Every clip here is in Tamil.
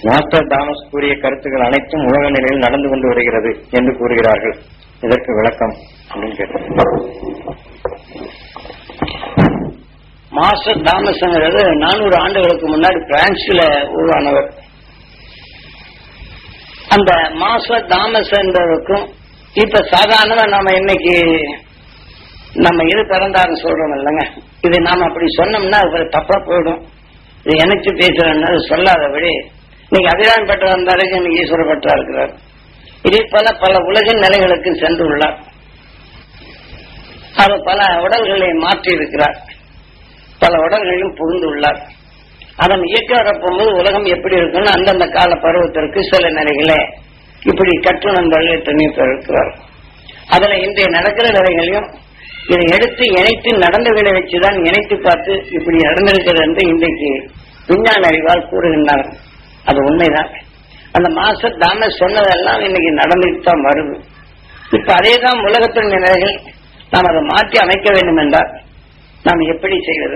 மாஸ்டர் தாமஸ் கூறிய கருத்துக்கள் அனைத்தும் உலக நிலையில் நடந்து கொண்டு வருகிறது என்று கூறுகிறார்கள் இதற்கு விளக்கம் அப்படின்னு கேட்டேன் மாஸ்டர் தாமஸ்ங்கிறது நானூறு ஆண்டுகளுக்கு முன்னாடி பிரான்ஸ்ல உருவானவர் அந்த மாஸ்டர் தாமஸ் என்பதற்கும் இப்ப சாதாரணமா நாம இன்னைக்கு நம்ம இது பிறந்தாருன்னு சொல்றோம் இல்லைங்க இது நாம அப்படி சொன்னோம்னா அது தப்பா போயிடும் இது எனக்கு பேசுறேன்னு அது சொல்லாதபடி இன்னைக்கு அபிராமி பட்டர் வந்தாலும் இன்னைக்கு ஈஸ்வர பட்டரா இருக்கிறார் இதே போல பல உலக நிலைகளுக்கு சென்று உள்ளார் அவர் பல உடல்களை மாற்றி இருக்கிறார் பல உடல்களிலும் புகுந்துள்ளார் அதன் இயக்க போகும்போது உலகம் எப்படி இருக்குன்னு அந்தந்த கால பருவத்திற்கு சில நிலைகளே இப்படி கற்றுணர்ந்தவர்கள் எத்தனையோ பேர் இருக்கிறார் அதுல இன்றைய நடக்கிற நிலைகளையும் இதை எடுத்து இணைத்து நடந்தவர்களை வச்சுதான் இணைத்து பார்த்து இப்படி நடந்திருக்கிறது என்று இன்றைக்கு விஞ்ஞான அறிவால் கூறுகின்றார் அது உண்மைதான் அந்த மாஸ்டர் தாமஸ் சொன்னதெல்லாம் இன்னைக்கு நடந்துட்டு தான் வருது இப்ப அதே தான் உலகத்தின் நிலைகள் நாம் அதை மாற்றி அமைக்க வேண்டும் என்றால் நாம் எப்படி செய்வது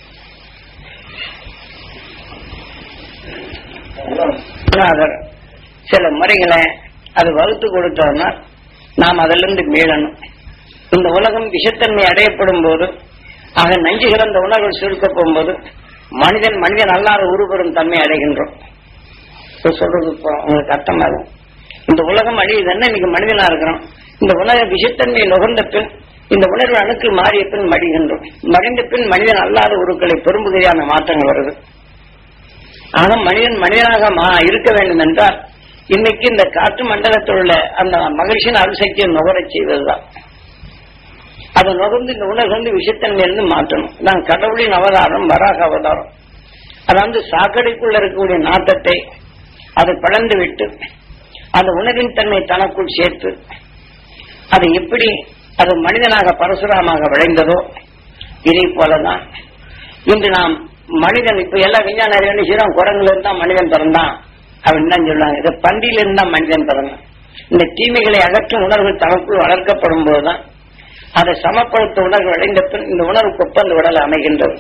குருநாதர் சில முறைகளை அது வகுத்து கொடுத்தோம்னா நாம் அதிலிருந்து மீளணும் இந்த உலகம் விஷத்தன்மை அடையப்படும் போது ஆக நஞ்சு கிடந்த உணர்வுகள் சுருக்க போகும்போது மனிதன் மனிதன் அல்லாத உருவரும் தன்மை அடைகின்றோம் இப்ப சொல்றது இப்போ உங்களுக்கு அர்த்தமா இருக்கும் இந்த உலகம் அழியுதுன்னா இன்னைக்கு மனிதனா இருக்கிறோம் இந்த உலக விஷத்தன்மை நுகர்ந்த பின் இந்த உணர்வு அணுக்கள் மாறிய பின் மடிகின்றோம் மடிந்த பின் மனிதன் அல்லாத உருக்களை பெரும்பகுதியான மாற்றங்கள் வருது ஆக மனிதன் மனிதனாக மா- இருக்க வேண்டும் என்றால் இன்னைக்கு இந்த காற்று மண்டலத்தில் உள்ள அந்த மகிழ்ச்சியின் அருசக்தியை நுகரச் செய்வதுதான் அதை நுகர்ந்து இந்த உணர்வு வந்து விஷத்தன்மையிலிருந்து மாற்றணும் நான் கடவுளின் அவதாரம் வராக அவதாரம் அதாவது சாக்கடைக்குள்ள இருக்கக்கூடிய நாட்டத்தை அதை பிளந்து விட்டு அந்த உணர்வின் தன்மை தனக்குள் சேர்த்து அது எப்படி அது மனிதனாக பரசுராமாக விளைந்ததோ இதை போலதான் இன்று நாம் மனிதன் இப்ப எல்லா விஞ்ஞான அறிவு செய்யறோம் குரங்குல இருந்தா மனிதன் பிறந்தான் அப்படின்னு தான் சொல்லுவாங்க இது பண்டியில இருந்தா மனிதன் பிறந்தான் இந்த தீமைகளை அகற்றும் உணர்வுகள் தனக்குள் வளர்க்கப்படும் போதுதான் அதை சமப்படுத்த உணர்வு விளைந்த பின் இந்த உணர்வுக்கு ஒப்ப அந்த உடல் அமைகின்றது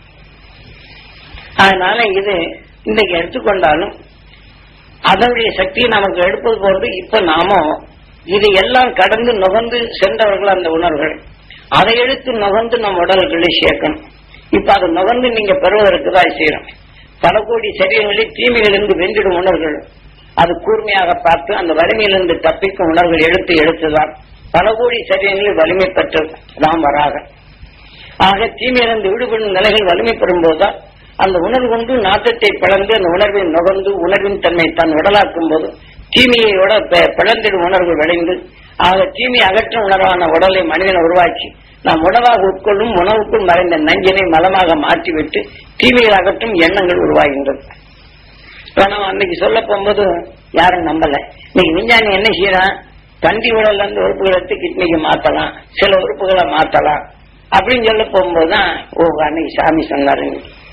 அதனால இது இன்றைக்கு எடுத்துக்கொண்டாலும் அதனுடைய சக்தியை நமக்கு எடுப்பது போன்று இப்ப நாமும் இது எல்லாம் கடந்து நுகர்ந்து சென்றவர்கள் அந்த உணர்வுகள் அதை எடுத்து நுகர்ந்து நம் உடல்களை சேர்க்கணும் இப்ப அதை நுகர்ந்து நீங்க பெறுவதற்கு தான் செய்யணும் பல கோடி சரீரங்களில் தீமையிலிருந்து வென்றிடும் உணர்வுகள் அது கூர்மையாக பார்த்து அந்த வலிமையிலிருந்து தப்பிக்கும் உணர்வுகள் எடுத்து எடுத்துதான் பல கோடி சரீரங்களில் வலிமை பெற்றது நாம் வராக ஆக தீமையிலிருந்து விடுபடும் நிலைகள் வலிமை பெறும் போதுதான் அந்த உணர்வு கொண்டு நாட்டத்தை பிளந்து அந்த உணர்வை நுகர்ந்து உணர்வின் தன்மை தன் உடலாக்கும் போது தீமையோட ப- பிளந்திடும் உணர்வு விளைந்து ஆக தீமை அகற்றும் உணர்வான உடலை மனிதன் உருவாக்கி நாம் உணவாக உட்கொள்ளும் உணவுக்குள் மறைந்த நஞ்சினை மலமாக மாற்றிவிட்டு தீமையில் அகற்றும் எண்ணங்கள் உருவாகின்றது இப்ப நம்ம அன்னைக்கு சொல்ல போகும்போது யாரும் நம்பல இன்னைக்கு விஞ்ஞானி என்ன செய்யறான் தண்டி உடல்ல இருந்து உறுப்புகளை எடுத்து கிட்னிக்கு மாத்தலாம் சில உறுப்புகளை மாத்தலாம் அப்படின்னு சொல்ல போகும்போதுதான் ஓ அன்னைக்கு சாமி சொன்னாரு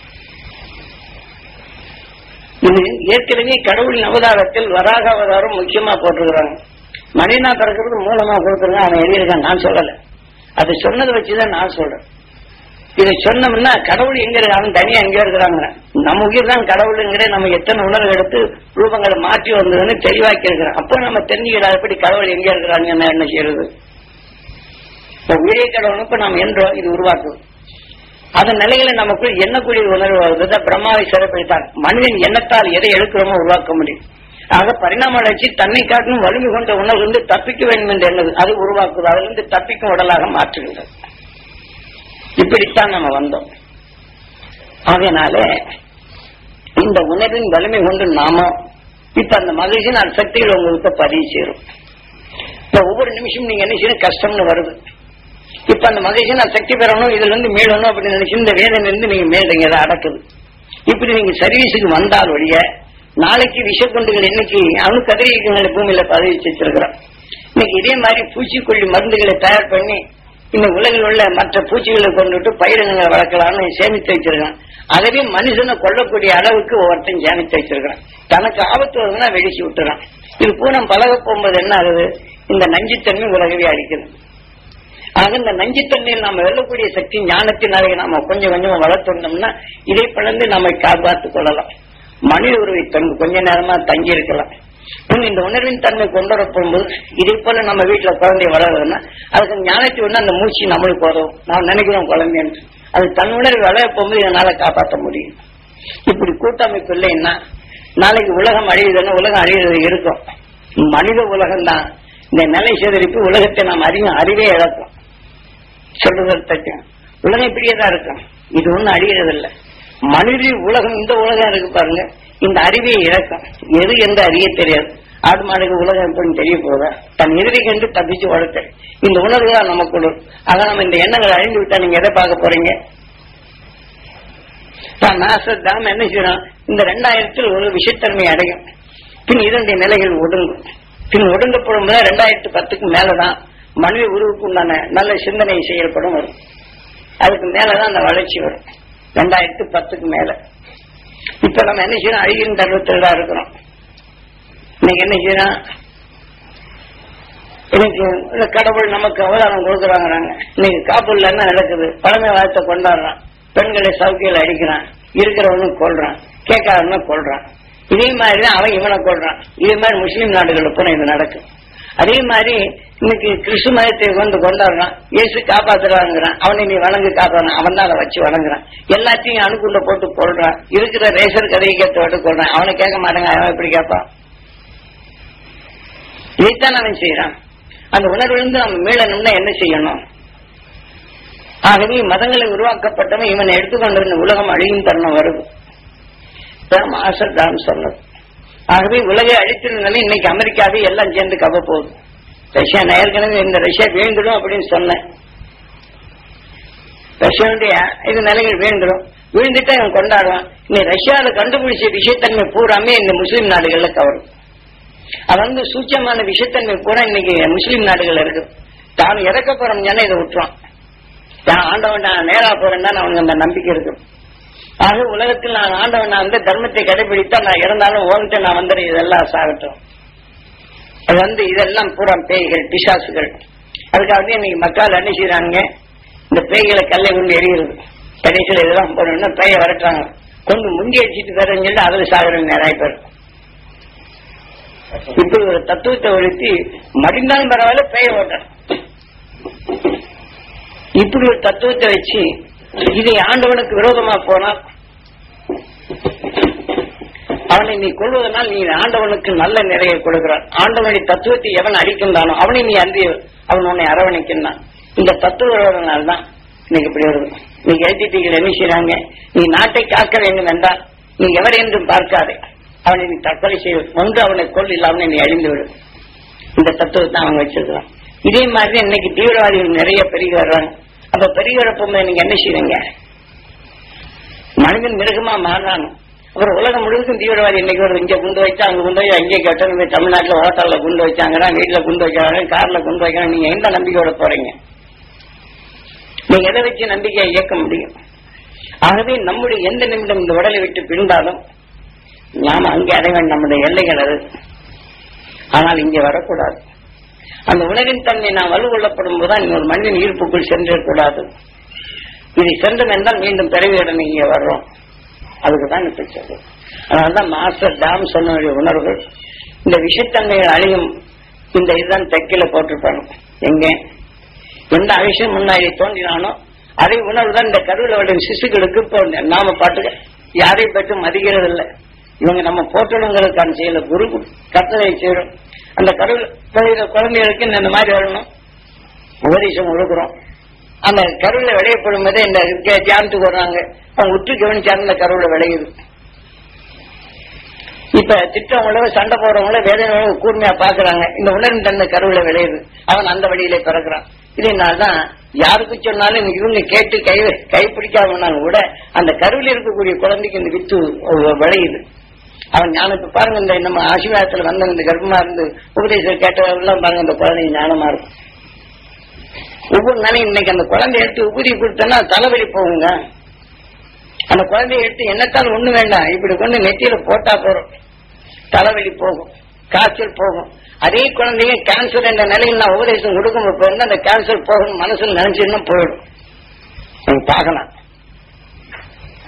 இது ஏற்கனவே கடவுளின் அவதாரத்தில் வராக அவதாரம் முக்கியமா போட்டிருக்கிறாங்க மனிதனா பிறக்கிறது மூலமா கொடுத்துருங்க அவன் எழுதியிருக்கான் நான் சொல்லல அது சொன்னதை வச்சுதான் நான் சொல்றேன் இதை சொன்னோம்னா கடவுள் எங்க இருக்கு அவன் தனியா எங்க இருக்கிறாங்க நம்ம உயிர் தான் கடவுளுங்கிற நம்ம எத்தனை உணர்வு எடுத்து ரூபங்களை மாற்றி வந்ததுன்னு தெளிவாக்கி இருக்கிறோம் அப்போ நம்ம தெரிஞ்சுக்கிடாதபடி கடவுள் எங்க இருக்கிறாங்கன்னா என்ன செய்யறது இப்ப உயிரே கடவுள் இப்ப நாம் என்றோம் இது உருவாக்குது அதன் நிலையில நமக்குள் எண்ணக்கூடிய உணர்வு வருது பிரம்மாவை சிறப்பித்தார் மனிதன் எண்ணத்தால் எதை எடுக்கிறோமோ உருவாக்க முடியும் ஆக பரிணாம வளர்ச்சி தன்னை காட்டிலும் வலிமை கொண்ட உணர்வு வந்து தப்பிக்க வேண்டும் என்று எண்ணது அது உருவாக்குது அதிலிருந்து தப்பிக்கும் உடலாக மாற்றுகின்றது இப்படித்தான் நம்ம வந்தோம் ஆகையினால இந்த உணர்வின் வலிமை கொண்டு நாம இப்ப அந்த மகிழ்ச்சியின் அந்த சக்திகள் உங்களுக்கு பதிவு சேரும் இப்ப ஒவ்வொரு நிமிஷம் நீங்க என்ன செய்யணும் கஷ்டம்னு வருது இப்ப அந்த மகிழ்ச்சி நான் சக்தி பெறணும் இதுல இருந்து மீளணும் அப்படின்னு நினைச்சு இந்த வேதனையில இருந்து நீங்க மீளுங்க அதை அடக்குது இப்படி நீங்க சர்வீஸுக்கு வந்தால் ஒழிய நாளைக்கு விஷக்குண்டுகள் இன்னைக்கு அணு கதிரியக்கங்களை பூமியில பதிவு வச்சிருக்கிறோம் இன்னைக்கு இதே மாதிரி பூச்சிக்கொல்லி மருந்துகளை தயார் பண்ணி இந்த உலகில் உள்ள மற்ற பூச்சிகளை கொண்டுட்டு பயிரினங்களை வளர்க்கலாம்னு சேமித்து வச்சிருக்கான் அதுவே மனுஷனை கொல்லக்கூடிய அளவுக்கு ஒவ்வொருத்தையும் சேமித்து வச்சிருக்கான் தனக்கு ஆபத்து வருதுன்னா வெடிச்சு விட்டுறான் இது பூனம் பழக போகும்போது என்ன ஆகுது இந்த நஞ்சுத்தன்மை உலகவே அடிக்குது ஆக இந்த நஞ்சுத்தன்மையில் நாம வெல்லக்கூடிய சக்தி ஞானத்தினாலே நாம கொஞ்சம் கொஞ்சம் வளர்த்துட்டோம்னா இதை பிளந்து நம்மை காப்பாற்றிக் கொள்ளலாம் மனித உருவை தங்கு கொஞ்ச நேரமா தங்கி இருக்கலாம் இவங்க இந்த உணர்வின் தன்மை கொண்டு வர போகும்போது இதே போல நம்ம வீட்டுல குழந்தை வளருதுன்னா அதுக்கு ஞானத்தை வந்து அந்த மூச்சு நம்மளுக்கு உதவும் நாம் நினைக்கிறோம் குழந்தைன்னு அது தன் உணர்வு வளர போகும்போது இதனால காப்பாற்ற முடியும் இப்படி கூட்டமைப்பு இல்லைன்னா நாளைக்கு உலகம் அழியுதுன்னா உலகம் அழியுறது இருக்கும் மனித உலகம் தான் இந்த நிலை சேகரிப்பு உலகத்தை நாம் அறியும் அறிவே இழக்கும் சொல்றது தச்சம் உலகம் இப்படியே தான் இருக்கும் இது ஒண்ணும் அழியறதில்லை மனித உலகம் இந்த உலகம் இருக்கு பாருங்க இந்த அறிவை இழக்கும் எது எந்த அறிய தெரியாது ஆடு மாடுக்கு உலகம் எப்படின்னு தெரிய போதா தன் இறுதி கண்டு தப்பிச்சு வளர்த்த இந்த உணர்வு தான் நமக்குள்ள அதான் நம்ம இந்த எண்ணங்கள் அழிந்து விட்டா நீங்க எதை பார்க்க போறீங்க தான் நாசர் தாம் என்ன செய்யறோம் இந்த ரெண்டாயிரத்தில் ஒரு விஷத்தன்மை அடையும் பின் இரண்டு நிலைகள் ஒடுங்கும் பின் ஒடுங்கப்படும் போது ரெண்டாயிரத்து பத்துக்கு மேலதான் மனித உருவுக்கு உண்டான நல்ல சிந்தனை செயல்படும் வரும் அதுக்கு மேலதான் அந்த வளர்ச்சி வரும் ரெண்டாயிரத்து பத்துக்கு மேல இப்ப நம்ம என்ன செய்யறோம் அழிகின்ற தருவத்தில் தான் இருக்கிறோம் இன்னைக்கு என்ன செய்யறோம் இன்னைக்கு இந்த கடவுள் நமக்கு அவதாரம் கொடுக்குறாங்கிறாங்க இன்னைக்கு காப்பூர்ல என்ன நடக்குது பழமை வாழ்த்தை கொண்டாடுறான் பெண்களை சவுக்கியில் அடிக்கிறான் இருக்கிறவனும் கொள்றான் கேட்காதவனும் கொள்றான் இதே மாதிரி தான் அவன் இவனை கொள்றான் இதே மாதிரி முஸ்லீம் நாடுகளில் கூட இது நடக்கும் அதே மாதிரி இன்னைக்கு கிறிஸ்து மதத்தை வந்து கொண்டாடுறான் இயேசு காப்பாத்துறாங்கிறான் அவனை நீ வணங்கு காப்பாறான் அவன் தான் அதை வச்சு வணங்குறான் எல்லாத்தையும் அணுக்குள்ள போட்டு கொள்றான் இருக்கிற ரேசர் கதையை கேட்டு விட்டு கொள்றான் அவனை கேட்க மாட்டாங்க அவன் எப்படி கேட்பான் இதைத்தான் அவன் செய்யறான் அந்த உணர்விலிருந்து நம்ம மீளணும்னா என்ன செய்யணும் ஆகவே மதங்களை உருவாக்கப்பட்டவன் இவனை எடுத்துக்கொண்டிருந்த உலகம் அழியும் தருணம் வருது தான் மாசர் தான் சொன்னது ஆகவே உலகை அழித்திருந்தாலும் இன்னைக்கு அமெரிக்காவே எல்லாம் சேர்ந்து கவ போகுது ரஷ்யா நான் ஏற்கனவே இந்த ரஷ்யா வீழ்ந்துடும் அப்படின்னு சொன்னேன் ரஷ்யாவுடைய இது நிலைகள் வீழ்ந்துடும் வீழ்ந்துட்டு அவன் கொண்டாடுவான் நீ ரஷ்யாவில் கண்டுபிடிச்ச விஷயத்தன்மை பூராமே இந்த முஸ்லீம் நாடுகள்ல கவரும் அது வந்து சூட்சமான விஷயத்தன்மை பூரா இன்னைக்கு முஸ்லீம் நாடுகள் இருக்கு தான் இறக்க போறோம் சொன்னா இதை விட்டுருவான் நான் ஆண்டவன் நான் நேரா போறேன் தான் அவனுக்கு அந்த நம்பிக்கை இருக்கு ஆக உலகத்தில் நான் ஆண்டவன் நான் வந்து தர்மத்தை கடைபிடித்தா நான் இறந்தாலும் ஓன்ட்டு நான் வந்துடுறேன் இதெல்லாம் சாகட்டும் அது வந்து இதெல்லாம் பூரா பேய்கள் பிசாசுகள் அதுக்காக வந்து இன்னைக்கு மக்கள் என்ன செய்யறாங்க இந்த பேய்களை கல்லை கொண்டு எரிகிறது கடைசியில் இதெல்லாம் போனோம்னா பேயை வரட்டுறாங்க கொண்டு முந்தி அடிச்சிட்டு தரேன்னு சொல்லி அதுல சாகுறவங்க நிறைய பேர் இப்படி ஒரு தத்துவத்தை ஒழித்து மடிந்தாலும் பரவாயில்ல பேய ஓட்டணும் இப்படி ஒரு தத்துவத்தை வச்சு இதை ஆண்டவனுக்கு விரோதமா போனால் அவனை நீ கொள்வதனால் நீ ஆண்டவனுக்கு நல்ல நிறைய கொடுக்கிறான் ஆண்டவனுடைய தத்துவத்தை எவன் அடிக்கின்றானோ அவனை நீ அன்றி அவன் உன்னை அரவணைக்கின்றான் இந்த தத்துவனால தான் இன்னைக்கு இப்படி வருது நீங்க எழுதிட்டீர்கள் என்ன செய்யறாங்க நீ நாட்டை காக்க வேண்டும் என்றால் நீ எவர் என்றும் பார்க்காதே அவனை நீ தற்கொலை செய்ய ஒன்று அவனை கொள் இல்லாமல் நீ அழிந்து விடும் இந்த தத்துவத்தை அவங்க வச்சிருக்கிறான் இதே மாதிரி இன்னைக்கு தீவிரவாதிகள் நிறைய பெருகி வர்றாங்க அப்ப பெருகி வரப்போது நீங்க என்ன செய்வீங்க மனிதன் மிருகமா மாறான் அப்புறம் உலகம் முழுவதும் தீவிரவாதி இன்னைக்கு வருது இங்க குண்டு வச்சா அங்க குண்டு வச்சா அங்கே கேட்டோம் தமிழ்நாட்டுல ஹோட்டல்ல குண்டு வச்சாங்கிறா வீட்டுல குண்டு வைக்கிறாங்க கார்ல குண்டு வைக்கிறாங்க நீங்க எந்த நம்பிக்கையோட போறீங்க நீங்க எதை வச்சு நம்பிக்கையை இயக்க முடியும் ஆகவே நம்முடைய எந்த நிமிடம் இந்த உடலை விட்டு பிரிந்தாலும் நாம அங்கே அடைய வேண்டும் நம்முடைய எல்லைகள் அது ஆனால் இங்கே வரக்கூடாது அந்த உணவின் தன்மை நாம் வலுக்கொள்ளப்படும் போதுதான் இன்னொரு மண்ணின் ஈர்ப்புக்குள் சென்றக்கூடாது இதை சென்றும் என்றால் மீண்டும் பிறவியுடன் இங்கே வர்றோம் அதுக்கு தான் இப்ப சொல்றோம் அதனால்தான் மாஸ்டர் டாம் சொன்ன வேண்டிய உணர்வுகள் இந்த விஷத்தன்மைகள் அழியும் இந்த இதுதான் தெக்கில போட்டிருப்பாங்க எங்க எந்த அவிஷயம் முன்னாடி தோன்றினானோ அதை உணர்வு தான் இந்த கருவில் வளரும் சிசுகளுக்கு இப்போ நாம பாட்டுக்க யாரையும் பற்றி மதிக்கிறது இல்லை இவங்க நம்ம போட்டணுங்கிறதுக்கான செய்யல குரு கட்டளை செய்யறோம் அந்த கருவில் பிறகு குழந்தைகளுக்கு இந்த மாதிரி வரணும் உபதேசம் கொடுக்குறோம் அந்த கருவில் விளையப்படும் போதே இந்த கே- தியானத்துக்கு வர்றாங்க அவங்க உற்று கவனிச்சாங்க இந்த கருவில் விளையுது இப்ப திட்டவங்கள சண்டை போடுறவங்கள வேதனை கூர்மையா பாக்குறாங்க இந்த உணர்வு தன்மை கருவில விளையுது அவன் அந்த வழியிலே பிறக்கிறான் இதனால்தான் யாருக்கு சொன்னாலும் இவங்க கேட்டு கை கைப்பிடிக்காமனாலும் கூட அந்த கருவில் இருக்கக்கூடிய குழந்தைக்கு இந்த வித்து விளையுது அவன் ஞானம் இப்ப பாருங்க இந்த நம்ம ஆசீர்வாதத்துல வந்த இந்த கர்ப்பமா இருந்து உபதேசம் கேட்டவரெல்லாம் பாருங்க இந்த குழந்தை ஞானமா இருக்கும் ஒவ்வொரு நாளையும் இன்னைக்கு அந்த குழந்தை எடுத்து உபதி கொடுத்தோன்னா தலைவலி போகுங்க அந்த குழந்தைய எடுத்து என்னத்தால் ஒண்ணு வேண்டாம் இப்படி கொண்டு நெத்தியில போட்டா போறோம் தலைவலி போகும் காய்ச்சல் போகும் அதே குழந்தைங்க கேன்சர் என்ற நிலையில் நான் உபதேசம் கொடுக்கும் போது அந்த கேன்சர் போகணும் மனசுல நினைச்சுன்னா போயிடும் நீங்க பார்க்கலாம்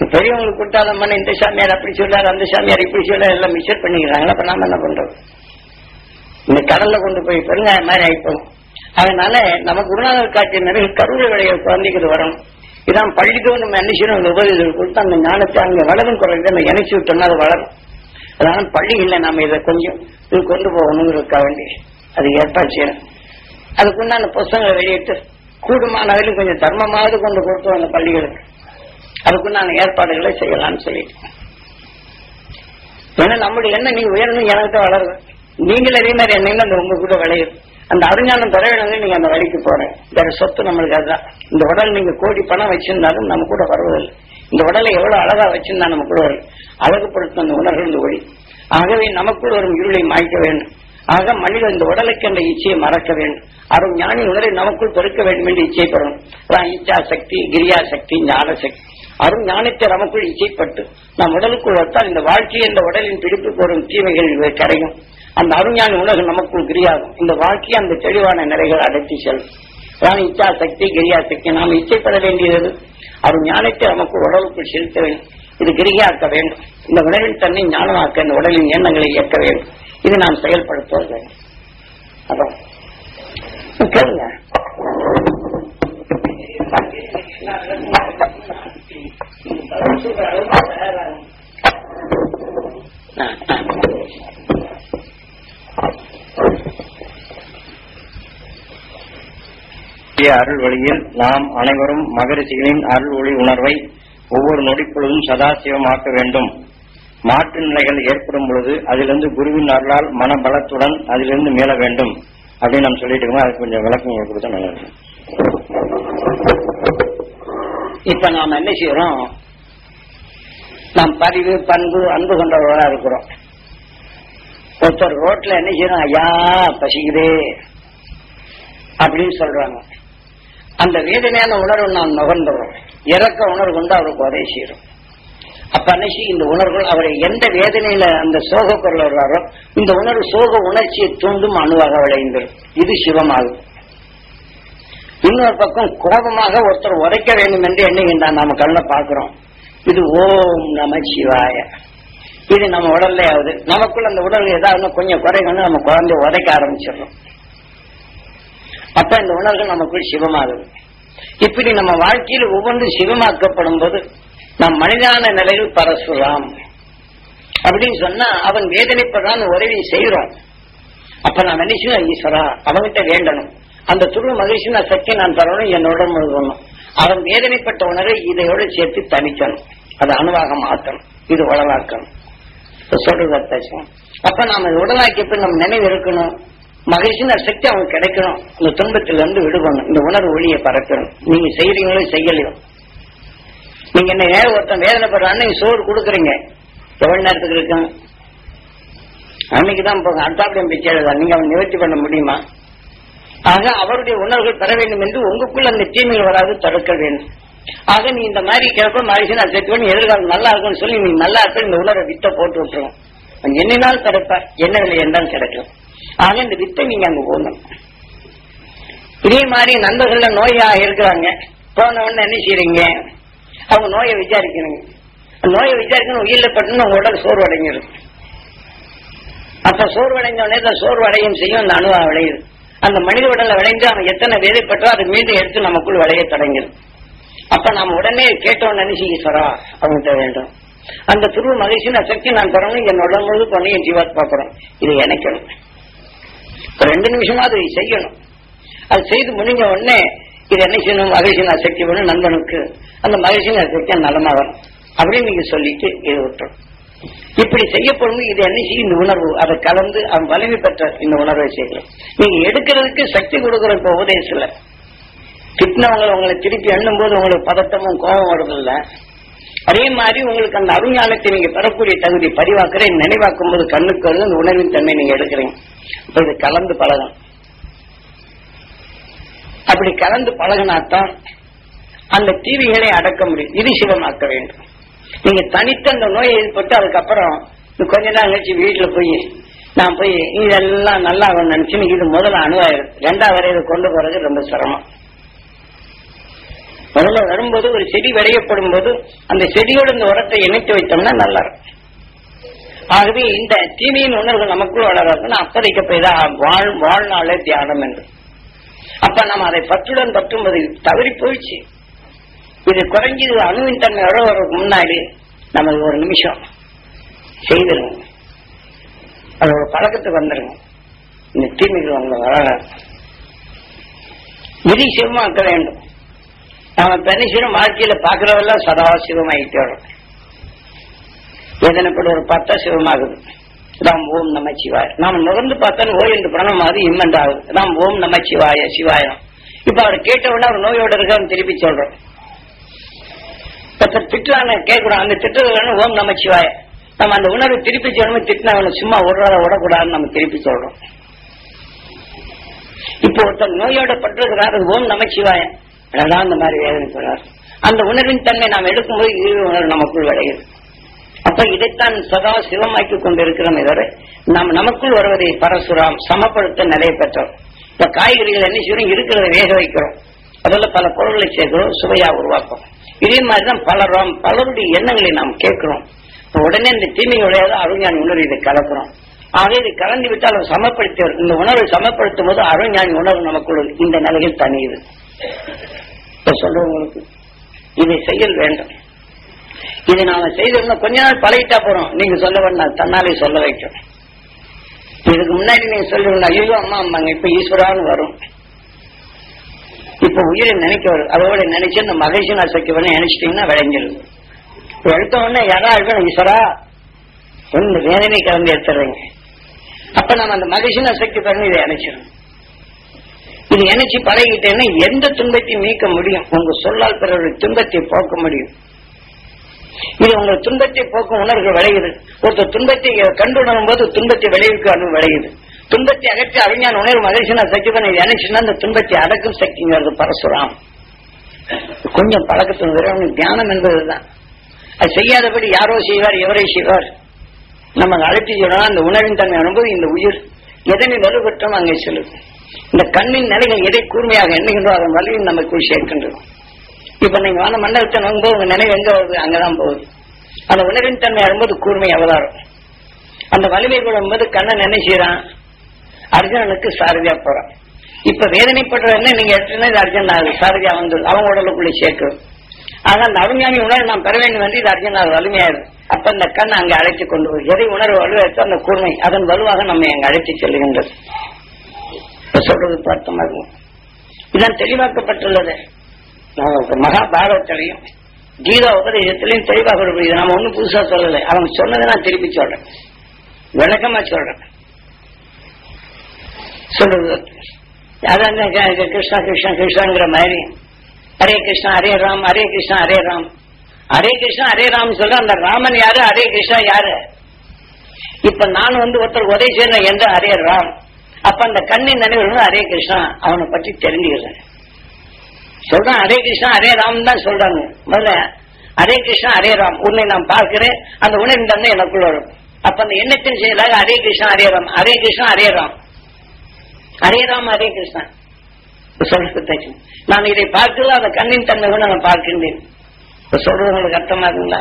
பெரியவங்களுக்கு கொடுத்தாலும் மன இந்த சாமியார் அப்படி சொல்றாரு அந்த சாமியார் இப்படி சொல்றாரு எல்லாம் மிக்சர் பண்ணிக்கிறாங்களா அப்ப நாம என்ன பண்றோம் இந்த கடல்ல கொண்டு போய் பெருங்காய மாதிரி ஆயிப்போம் அதனால நம்ம குருநாதர் காட்டிய நிறைய கருவை விளைய குழந்தைக்கு வரணும் இதான் பள்ளிக்கு நம்ம என்ன செய்யணும் உபதேசம் கொடுத்து அந்த ஞானத்தை அங்க வளரும் குறைந்து நம்ம இணைச்சு விட்டோம்னா அது வளரும் அதனால பள்ளிகள்ல நாம இதை கொஞ்சம் இது கொண்டு போகணுங்கிறதுக்காக வேண்டி அது ஏற்பாடு செய்யணும் அதுக்குண்டான புஸ்தகங்களை வெளியிட்டு கூடுமான அளவில் கொஞ்சம் தர்மமாவது கொண்டு கொடுத்தோம் அந்த பள்ளிகளுக்கு அதுக்குண்டான ஏற்பாடுகளை செய்யலாம்னு சொல்லிட்டு ஏன்னா நம்முடைய எண்ணம் நீங்க உயரணும் எனக்கு தான் வளருது நீங்களே அதே மாதிரி எண்ணம் அந்த உங்க கூட விளையுது அந்த அறிஞானம் பெற வேணும்னு நீங்க அந்த வழிக்கு போறேன் வேற சொத்து நம்மளுக்கு அதுதான் இந்த உடல் நீங்க கோடி பணம் வச்சிருந்தாலும் நம்ம கூட வருவதில்லை இந்த உடலை எவ்வளவு அழகா வச்சிருந்தா நம்ம கூட வரும் அழகுபடுத்தும் அந்த உணர்வு இந்த ஒளி ஆகவே நமக்குள் வரும் இருளை மாய்க்க வேண்டும் ஆக மனிதன் இந்த உடலுக்கு அந்த இச்சையை மறக்க வேண்டும் அருள் ஞானி உணரை நமக்குள் பெருக்க வேண்டும் என்று இச்சைப்படணும் அதான் இச்சா சக்தி கிரியா சக்தி ஞான சக்தி அருள் ஞானத்தை நமக்குள் இச்சைப்பட்டு நம் உடலுக்குள் வைத்தால் இந்த வாழ்க்கையை இந்த உடலின் பிடிப்புக்கு வரும் தீமைகள் இவை கரையும் அந்த அருஞான உலகம் நமக்குள் கிரியாகும் இந்த வாழ்க்கையை அந்த தெளிவான நிலைகள் அடர்த்தி செல்லும் அதான் இச்சா சக்தி கிரியா சக்தி நாம் இச்சைப்பட வேண்டியது அருள் ஞானத்தை நமக்கு உடலுக்குள் செலுத்த வேண்டும் இது கிரியாக்க வேண்டும் இந்த உணவின் தன்னை ஞானமாக்க இந்த உடலின் எண்ணங்களை இயக்க வேண்டும் இது நாம் செயல்படுத்துவது வேண்டும் அதான் கேளுங்க ஆ, ஆ. இந்திய அருள் வழியில் நாம் அனைவரும் மகரிஷிகளின் அருள் ஒளி உணர்வை ஒவ்வொரு நொடிப்பொழுதும் சதாசிவமாக்க வேண்டும் மாற்று நிலைகள் ஏற்படும் பொழுது அதிலிருந்து குருவின் அருளால் மனபலத்துடன் அதிலிருந்து மீள வேண்டும் அப்படின்னு நம்ம சொல்லிட்டு இருக்கோம் அதுக்கு கொஞ்சம் விளக்கம் உங்களுக்கு கொடுத்தா நல்லா இருக்கும் இப்ப நாம என்ன செய்யறோம் நாம் பதிவு பண்பு அன்பு கொண்டவர்களா இருக்கிறோம் ஒருத்தர் ரோட்ல என்ன செய்யறோம் ஐயா பசிக்குதே அப்படின்னு சொல்றாங்க அந்த வேதனையான உணர்வு நாம் நுகர்ந்துறோம் இறக்க உணர்வு கொண்டு அவருக்கு உதவி செய்யறோம் அப்ப அன்னைக்கு இந்த உணர்வுகள் அவரை எந்த வேதனையில அந்த சோக பொருள் வர்றாரோ இந்த உணர்வு சோக உணர்ச்சியை தூண்டும் அணுவாக விளைந்துடும் இது சிவமாகும் இன்னொரு பக்கம் கோபமாக ஒருத்தர் உரைக்க வேண்டும் என்று எண்ணுகின்றான் நாம கண்ண பாக்குறோம் இது ஓம் நம சிவாய இது நம்ம உடல்ல ஆகுது நமக்குள்ள அந்த உடல் ஏதாவது கொஞ்சம் குறைக்கணும் நம்ம குழந்தை உதைக்க ஆரம்பிச்சிடுறோம் அப்ப இந்த உணர்வுகள் நமக்குள் சிவமாகுது இப்படி நம்ம வாழ்க்கையில் ஒவ்வொன்றும் சிவமாக்கப்படும் போது நம் மனிதான நிலையில் பரசுராம் அப்படின்னு சொன்னா அவன் வேதனைப்படுறான் உதவி செய்யறோம் அப்ப நான் நினைச்சேன் ஈஸ்வரா அவன்கிட்ட வேண்டணும் அந்த துருவ மகிழ்ச்சி நான் சக்தி நான் தரணும் என்னோட முழுகணும் அவன் வேதனைப்பட்ட உணரை இதையோட சேர்த்து தணிக்கணும் அதை அணுவாக மாற்றணும் இது உடலாக்கணும் இப்ப சொல்றது அர்த்தம் அப்ப நாம உடலாக்கியப்ப நம்ம நினைவு இருக்கணும் மகிழ்ச்சின சக்தி அவனுக்கு கிடைக்கணும் அந்த துன்பத்திலிருந்து இருந்து விடுபடணும் இந்த உணர்வு ஒளியை பரப்பணும் நீங்க செய்யறீங்களோ செய்யலையோ நீங்க என்ன நேரம் ஒருத்தன் வேதனைப்படுறான்னு நீங்க சோறு கொடுக்குறீங்க எவ்வளவு நேரத்துக்கு இருக்கும் அன்னைக்குதான் போங்க அடுத்தாப்புல பிச்சை நீங்க அவன் நிவர்த்தி பண்ண முடியுமா ஆக அவருடைய உணர்வுகள் பெற வேண்டும் என்று உங்களுக்குள்ள அந்த தீமைகள் வராது தடுக்க வேண்டும் ஆக நீ இந்த மாதிரி கேட்ப மனுஷன் அதை பண்ணி எதிர்காலம் நல்லா இருக்கும்னு சொல்லி நீ நல்லா இருக்க இந்த உணர்வை வித்த போட்டு விட்டுருவோம் அவன் எண்ணினால் கிடைப்பார் என்ன விலை என்றால் கிடைக்கும் ஆக இந்த வித்தை நீங்க அங்க போகணும் இதே மாதிரி நண்பர்கள்ல நோயா இருக்கிறாங்க போன உடனே என்ன செய்றீங்க அவங்க நோயை விசாரிக்கணுங்க நோயை விசாரிக்கணும் உயிரில பட்டுன்னு உங்க உடல் சோர்வு அடைஞ்சிடும் அப்ப சோர்வடைந்த உடனே தான் சோர்வடையும் செய்யும் அந்த அணுவா விளையுது அந்த மனித உடல்ல விளைந்து அவன் எத்தனை வேலைப்பட்டோ அதை மீண்டும் எடுத்து நமக்குள் விளைய தொடங்கிடும் அப்ப நாம உடனே கேட்டோம் நினைச்சு ஈஸ்வரா அவங்ககிட்ட வேண்டும் அந்த துருவ மகிழ்ச்சியின் சக்தி நான் பெறணும் என் உடல் முழு பண்ணி என் ஜீவாத் பார்க்கணும் இதை இணைக்கணும் ஒரு ரெண்டு நிமிஷமா அதை செய்யணும் அது செய்து முடிஞ்ச உடனே இது என்ன செய்யணும் மகிழ்ச்சியின் சக்தி வேணும் நண்பனுக்கு அந்த மகிழ்ச்சியின் சக்தி நலமா வரும் அப்படின்னு நீங்க சொல்லிட்டு இது விட்டுரும் இப்படி செய்யப்படும் இது என்ன செய்யும் இந்த உணர்வு அதை கலந்து அவன் வலிமை பெற்ற இந்த உணர்வை செய்யலாம் நீங்க எடுக்கிறதுக்கு சக்தி கொடுக்குற இப்ப உபதேசத்துல திட்டினவங்களை உங்களை திருப்பி எண்ணும் போது உங்களுக்கு பதட்டமும் கோபம் வருதில்ல அதே மாதிரி உங்களுக்கு அந்த அருஞானத்தை நீங்க பெறக்கூடிய தகுதி பதிவாக்குற நினைவாக்கும் போது கண்ணுக்கு வருது அந்த உணர்வின் தன்மை நீங்க எடுக்கிறீங்க அப்ப இது கலந்து பழகணும் அப்படி கலந்து பழகினாத்தான் அந்த தீவிகளை அடக்க முடியும் இது சிவமாக்க வேண்டும் நீங்க தனித்து அந்த நோய் ஏற்பட்டு அதுக்கப்புறம் கொஞ்ச நாள் கழிச்சு வீட்டுல போய் நான் போய் இதெல்லாம் நல்லா நினைச்சு இது முதல்ல அணுவாயிரும் ரெண்டாவது வரை இதை கொண்டு போறது ரொம்ப சிரமம் முதல்ல வரும்போது ஒரு செடி விளையப்படும் போது அந்த செடியோடு இந்த உரத்தை இணைத்து வைத்தோம்னா நல்லா இருக்கும் ஆகவே இந்த தீமையின் உணர்வு நமக்குள் வளராதுன்னா அப்பதைக்கு போய்தான் வாழ் வாழ்நாளே தியானம் என்று அப்ப நம்ம அதை பற்றுடன் பற்றும்போது தவறி போயிடுச்சு இது குறைஞ்சது அணுவின் தன்மை வர்றதுக்கு முன்னாடி நம்ம ஒரு நிமிஷம் செய்திருங்க அது ஒரு பழக்கத்துக்கு வந்துருங்க இந்த தீமைகள் உங்களை வராது விதி சிவமாக்க வேண்டும் நாம பெருசிரம் வாழ்க்கையில பாக்குறதெல்லாம் சதா சிவமாயிட்டு வரும் எதனைப்படி ஒரு பத்தா சிவமாகுது ராம் ஓம் நமச்சிவாய நாம நுகர்ந்து பார்த்தாலும் ஓ என்று பிரணமாவது இம்மன் ஆகுது ராம் ஓம் நமச்சிவாய சிவாயம் இப்ப அவர் கேட்டவுடனே அவர் நோயோட இருக்கான்னு திருப்பி சொல்றோம் ஒருத்தர் திட்டுறாங்க கேட்கிறோம் அந்த திட்டுறது ஓம் நமச்சிவாய நம்ம அந்த உணர்வு திருப்பி சொல்லணும் திட்டினவனை சும்மா விடுறத விடக்கூடாதுன்னு நம்ம திருப்பி சொல்றோம் இப்போ ஒருத்தர் நோயோட பட்டிருக்கிறார் அது ஓம் நமச்சிவாய அதான் அந்த மாதிரி வேதனை சொல்றார் அந்த உணர்வின் தன்மை நாம் எடுக்கும்போது இரு உணர்வு நமக்குள் விளையுது அப்ப இதைத்தான் சதா சிவமாக்கி கொண்டிருக்கிறோம் தவிர நாம் நமக்குள் வருவதை பரசுராம் சமப்படுத்த நிலையை பெற்றோம் இப்ப காய்கறிகள் என்ன செய்யறோம் இருக்கிறத வேக வைக்கிறோம் அதில் பல பொருட்களை சேர்க்கிறோம் சுவையா உருவாக்கும் இதே மாதிரிதான் பலரும் பலருடைய எண்ணங்களை நாம் கேட்கிறோம் இப்ப உடனே இந்த தீமை விளையாத அருஞானி உணர்வு இதை கலக்கிறோம் ஆக இதை கலந்து விட்டால் அதை சமப்படுத்தி இந்த உணர்வை சமப்படுத்தும் போது அருஞானி உணர்வு நமக்குள் இந்த நிலையில் தனியுது இப்ப சொல்றவங்களுக்கு இதை செயல் வேண்டும் இதை நாம செய்தோம்னா கொஞ்ச நாள் பழகிட்டா போறோம் நீங்க சொல்ல வேண்டாம் தன்னாலே சொல்ல வைக்கும் இதுக்கு முன்னாடி நீங்க சொல்லுவீங்க ஐயோ அம்மா அம்மாங்க இப்ப ஈஸ்வரான்னு வரும் இப்ப உயிரை நினைக்க வரும் அதோட நினைச்சு இந்த மகேஷன் அசைக்கவன நினைச்சிட்டீங்கன்னா விளைஞ்சிருது எடுத்த உடனே யாரா இருக்கணும் ஈஸ்வரா ஒன்னு வேதனை கலந்து எடுத்துறீங்க அப்ப நம்ம அந்த மகேஷன் அசைக்கு பண்ணி இதை நினைச்சிடும் இது நினைச்சு பழகிட்டேன்னா எந்த துன்பத்தையும் நீக்க முடியும் உங்க சொல்லால் பிறருடைய துன்பத்தை போக்க முடியும் இது உங்க துன்பத்தை போக்கும் உணர்வு விளையுது ஒருத்தர் துன்பத்தை கண்டுணரும் போது துன்பத்தை விளைவிக்க அணு விளையுது துன்பத்தை அகற்றி அறிஞான உணர்வு மகிழ்ச்சினா சக்தி பண்ணி நினைச்சுன்னா அந்த துன்பத்தை அடக்கும் சக்திங்கிறது பரசுராம் கொஞ்சம் பழக்கத்தின் தியானம் என்பதுதான் அது செய்யாதபடி யாரோ செய்வார் எவரை செய்வார் நம்ம அழைத்து சொல்லலாம் அந்த உணர்வின் தன்மை அனுபவி இந்த உயிர் எதனை வலுப்பற்றோம் அங்கே செல்லும் இந்த கண்ணின் நிலைகள் எதை கூர்மையாக எண்ணுகின்றோ அதன் வலியும் நமக்குள் சேர்க்கின்றது இப்ப நீங்க வான மண்டலத்தை நோங்கும்போது உங்க நினைவு எங்க வருது அங்கதான் போகுது அந்த உணர்வின் தன்மை வரும்போது கூர்மை அவதாரம் அந்த வலிமை போது கண்ணன் என்ன செய்யறான் அர்ஜுனனுக்கு சாரதியா போறான் இப்ப வேதனைப்படுற என்ன நீங்க எடுத்துனா இது அர்ஜுன் ஆகுது சாரதியா வந்து அவங்க உடலுக்குள்ளே சேர்க்கும் ஆக அந்த அருமையான உணர்வு நாம் பெற வேண்டும் என்று இது அர்ஜுன் வலிமையாயிருது அப்ப அந்த கண் அங்கே அழைத்து கொண்டு போய் எதை உணர்வு வலுவெடுத்து அந்த கூர்மை அதன் வலுவாக நம்மை அங்கு அழைத்து செல்கின்றது இப்ப சொல்றது பார்த்தமாக இதெல்லாம் தெளிவாக்கப்பட்டுள்ளது மகாபாரதத்திலையும் கீதா உபதேசத்திலையும் தெளிவாக கொடுக்குது நம்ம ஒண்ணும் புதுசா சொல்லலை அவங்க சொன்னதை நான் திருப்பி சொல்றேன் விளக்கமா சொல்றேன் சொல்றது அதான் கிருஷ்ணா கிருஷ்ணா கிருஷ்ணாங்கிற மாதிரி ஹரே கிருஷ்ணா ஹரே ராம் ஹரே கிருஷ்ணா ஹரே ராம் ஹரே கிருஷ்ணா ஹரே ராம் சொல்ற அந்த ராமன் யாரு ஹரே கிருஷ்ணா யாரு இப்ப நான் வந்து ஒருத்தர் உதவி செய்யறேன் என்ற ஹரே ராம் அப்ப அந்த கண்ணின் நினைவு ஹரே கிருஷ்ணா அவனை பற்றி தெரிஞ்சுக்கிறேன் சொல்றான் ஹரே கிருஷ்ணா ஹரே ராம் தான் சொல்றாங்க முதல்ல ஹரே கிருஷ்ணா ஹரே ராம் உன்னை நான் பார்க்கிறேன் அந்த உணர்வு தந்தை எனக்குள்ள வரும் அப்ப அந்த எண்ணத்தின் செயலாக ஹரே கிருஷ்ணா ஹரே ராம் ஹரே கிருஷ்ணா ஹரே ராம் ஹரே ராம் ஹரே கிருஷ்ணா சொல்றது நான் இதை பார்க்கல அந்த கண்ணின் தன்மை கூட நான் பார்க்கின்றேன் சொல்றது உங்களுக்கு அர்த்தமாகுங்களா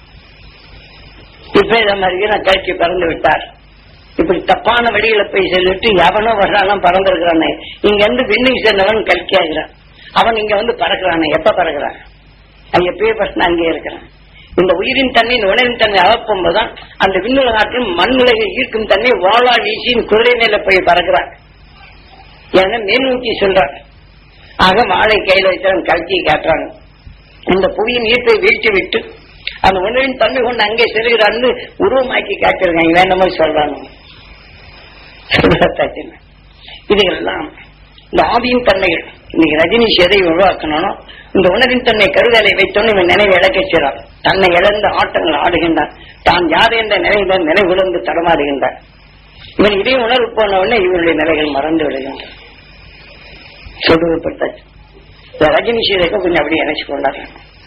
இப்ப இதை மாதிரி நான் கழிச்சு பறந்து விட்டார் இப்படி தப்பான வழியில போய் சொல்லிட்டு எவனோ வர்றானோ பறந்துருக்கிறானே இங்க இருந்து விண்ணுக்கு சேர்ந்தவன் கல்கியாகிறான் அவன் இங்க வந்து பறக்கிறானே எப்ப பறக்கிறான் அவன் எப்பயே பறந்து அங்கே இருக்கிறான் இந்த உயிரின் தன்மை இந்த உணவின் தன்மை அகப்பும்போதுதான் அந்த விண்ணுல நாட்டிலும் மண்ணுலகை ஈர்க்கும் தன்மை வாழா வீசின் குதிரை மேல போய் பறக்கிறான் ஏன்னா மேல் நோக்கி சொல்றான் ஆக வாழை கையில வச்சவன் கல்கியை காட்டுறாங்க இந்த புவியின் ஈர்ப்பை வீழ்த்தி விட்டு அந்த உணவின் தன்மை கொண்டு அங்கே செல்கிறான்னு உருவமாக்கி காட்டிருக்காங்க வேண்டாமோ சொல்றாங்க இதுகள்லாம் இந்த ஆவியின் தன்மைகள் இன்னைக்கு ரஜினிஷ் எதை உருவாக்கணும் இந்த உணரின் தன்மை கருதலை வைத்தோன்னு இவன் நினைவு இழக்கச் செய்றான் தன்னை இழந்த ஆட்டங்கள் ஆடுகின்றான் தான் யார் என்ற நினைவுடன் நினைவுழந்து தடமாறுகின்றான் இவன் இதை உணர்வு போன உடனே இவருடைய நிலைகள் மறந்து விடுகின்றன சொல்லுவப்பட்டாச்சு இந்த ரஜினி சீதைக்கு கொஞ்சம் அப்படியே இணைச்சு கொண்டாடுறாங்க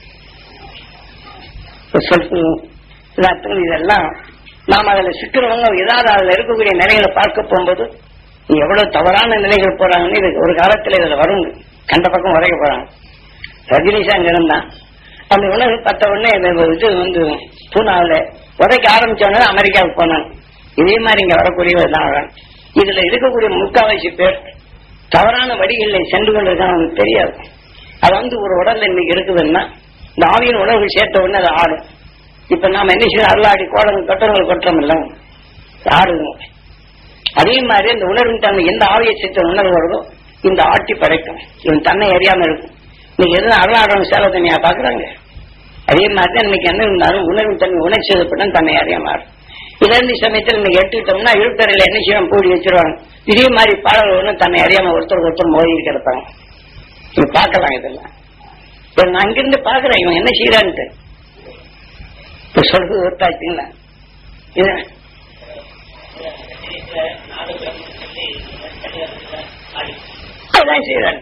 சொல்றது இதெல்லாம் நாம் அதுல சிக்கிறவங்க ஏதாவது அதுல இருக்கக்கூடிய நிலைகளை பார்க்க போகும்போது எவ்வளவு தவறான நிலைகள் போறாங்கன்னு இது ஒரு காலத்துல இதுல வரும் கண்ட பக்கம் வரைய போறாங்க ரஜினிஷ் அங்க இருந்தான் அந்த உணர்வு பத்த உடனே இந்த இது வந்து பூனாவில் உதைக்க ஆரம்பிச்ச உடனே அமெரிக்காவுக்கு போனாங்க இதே மாதிரி இங்க வரக்கூடியவர் தான் அவன். இதுல இருக்கக்கூடிய முக்காவாசி பேர் தவறான வழிகளில் சென்று கொண்டிருக்காங்க அவனுக்கு தெரியாது அது வந்து ஒரு உடல்ல இன்னைக்கு இருக்குதுன்னா இந்த ஆவியின் உணவு சேர்த்த உடனே அது ஆடும் இப்ப நாம என்ன செய்யணும் அருளாடி கோடங்கள் கொட்டங்கள் கொட்டுறோம் இல்ல ஆடுங்க அதே மாதிரி அந்த உணர்வின் தன்மை எந்த ஆவியை சேர்த்த உணர்வு வருதோ இந்த ஆட்டி படைக்கும் இவன் தன்னை அறியாம இருக்கும் இன்னைக்கு எதுவும் அருளாடுறவங்க சேவை தனியா பாக்குறாங்க அதே மாதிரி தான் இன்னைக்கு என்ன இருந்தாலும் உணர்வின் தன்மை உணர்ச்சி செய்யப்பட்டு தன்னை அறியாம ஆடும் இளந்தி சமயத்தில் இன்னைக்கு எடுத்துக்கிட்டோம்னா இழுத்தறையில என்ன செய்யணும் பூடி வச்சிருவாங்க இதே மாதிரி பாடல்கள் ஒண்ணு தன்னை அறியாம ஒருத்தர் ஒருத்தர் மோதி கிடப்பாங்க இது பார்க்கலாம் இதெல்லாம் இப்ப நான் அங்கிருந்து பாக்குறேன் இவன் என்ன செய்யறான்ட்டு இப்ப சொல்றது ஒருத்தாச்சுங்களா இது அதான் செய்யறான்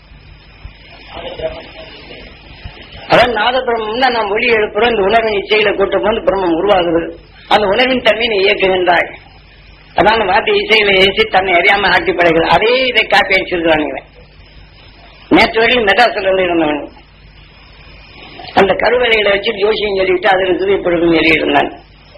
அதான் நாதபிரமம் நாம் ஒளி எழுப்புறோம் இந்த உணர்வின் இச்சையில கூட்டம் வந்து பிரம்மம் உருவாகுது அந்த உணர்வின் தன்மையை நீ இயக்குகின்றாய் அதான் வாத்திய இசையில ஏசி தன்னை அறியாம ஆட்டி படைகிறது அதே இதை காப்பி அடிச்சிருக்கிறானுங்க நேற்று வரையும் மெட்ராஸ்ல இருந்து இருந்தவன் அந்த கருவறையில வச்சு ஜோசியம் சொல்லிட்டு அது இருக்குது இப்படி இருக்குன்னு சொல்லி இருந்தான்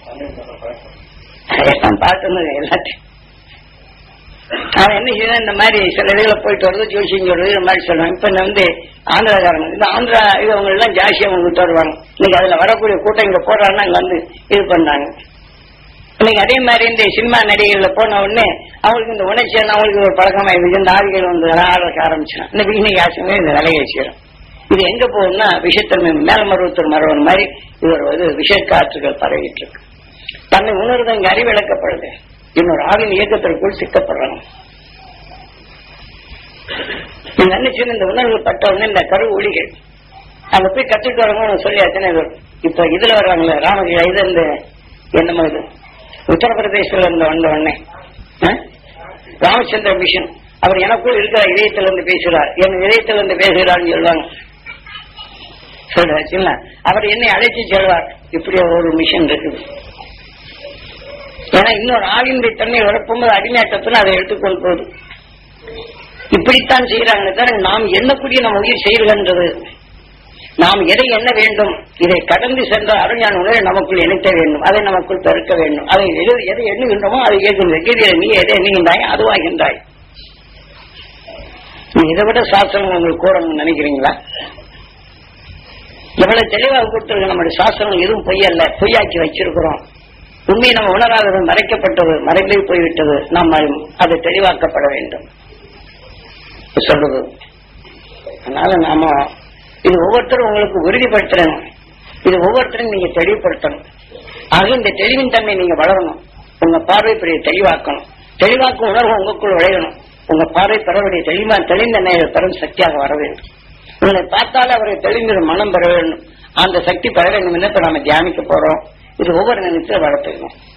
நான் பார்த்தது எல்லாத்தையும் அவன் என்ன செய்யணும் இந்த மாதிரி சில இதுல போயிட்டு வருது ஜோசியம் சொல்றது இந்த மாதிரி சொல்லுவாங்க இப்ப இந்த வந்து ஆந்திராக்காரங்க இந்த ஆந்திரா இது அவங்க எல்லாம் ஜாஸ்தியா அவங்க விட்டு வருவாங்க இன்னைக்கு அதுல வரக்கூடிய கூட்டம் இங்க போடுறாங்கன்னா அங்க வந்து இது பண்ணாங்க இன்னைக்கு அதே மாதிரி இந்த சினிமா நடிகர்கள போன உடனே அவங்களுக்கு இந்த உணர்ச்சி எல்லாம் அவங்களுக்கு ஒரு பழக்கமா இருக்கு இந்த ஆவிகள் வந்து ஆடுறதுக்கு ஆரம்பிச்சான் இன்னைக்கு இன்னைக்கு ஆசைமே இந்த வேலையை செய்யறோம் இது எங்க போகும்னா விஷத்தன்மை மேல மருவத்தூர் மரவன் மாதிரி இவர் வந்து விஷ காற்றுகள் பரவிட்டு இருக்கு தன்னை உணர்வு இங்க அறிவிழக்கப்படுது இன்னொரு ஆவின் இயக்கத்திற்குள் சிக்கப்படுறாங்க நீங்க என்ன செய்யணும் இந்த உணர்வு பட்ட உடனே இந்த கரு ஒளிகள் அங்க போய் கத்துட்டு வரவங்க சொல்லியாச்சுன்னா இது இப்ப இதுல வர்றாங்களே ராமகிரி இது இந்த என்னமோ இது உத்தரப்பிரதேசத்துல இருந்து வந்த உடனே ஆ? ராமச்சந்திர மிஷன் அவர் எனக்குள் இருக்கிற இதயத்துல இருந்து பேசுகிறார் என் இதயத்துல இருந்து பேசுகிறார்னு சொல்லுவாங்க சொல்றாச்சுங்களா அவர் என்னை அழைச்சி செல்வார் இப்படி ஒரு மிஷன் இருக்குது ஏன்னா இன்னொரு ஆவியினுடைய தன்மை வரப்போகும்போது அடிமையாட்டத்தில் அதை எடுத்துக்கொண்டு போகுது இப்படித்தான் செய்யறாங்களே தவிர நாம் எண்ணக்கூடிய நம்ம உயிர் செய்கின்றது நாம் எதை எண்ண வேண்டும் இதை கடந்து சென்ற அருஞான உணர்வை நமக்குள் இணைக்க வேண்டும் அதை நமக்குள் பெருக்க வேண்டும் அதை எது எதை எண்ணுகின்றோமோ அதை ஏற்கின்ற கீதையில நீ எதை எண்ணுகின்றாய் அதுவாகின்றாய் நீ இதை விட சாஸ்திரம் உங்களுக்கு கூறணும்னு நினைக்கிறீங்களா எவ்வளவு தெளிவாக கொடுத்துருக்கு நம்முடைய சாஸ்திரம் எதுவும் பொய்யல்ல பொய்யாக்கி வச்சிருக்கிறோம் உண்மையை நம்ம உணராதது மறைக்கப்பட்டது மறைவில் போய்விட்டது நாம் அது தெளிவாக்கப்பட வேண்டும் சொல்றது அதனால நாம இது ஒவ்வொருத்தரும் உங்களுக்கு உறுதிப்படுத்தணும் இது ஒவ்வொருத்தரும் நீங்க தெளிவுபடுத்தணும் ஆக இந்த தெளிவின் தன்மை நீங்க வளரணும் உங்க பார்வை பெரிய தெளிவாக்கணும் தெளிவாக்கும் உணர்வு உங்களுக்குள் விளையணும் உங்க பார்வை பெறக்கூடிய தெளிவா தெளிந்த நேரம் பெறும் சக்தியாக வர வேண்டும் உங்களை பார்த்தாலே அவரை தெளிந்த மனம் பெற வேண்டும் அந்த சக்தி பெற வேண்டும் என்று இப்ப நாம தியானிக்க போறோம் இது ஒவ்வொரு நிமிஷத்துல வளர்த்துக்கணும்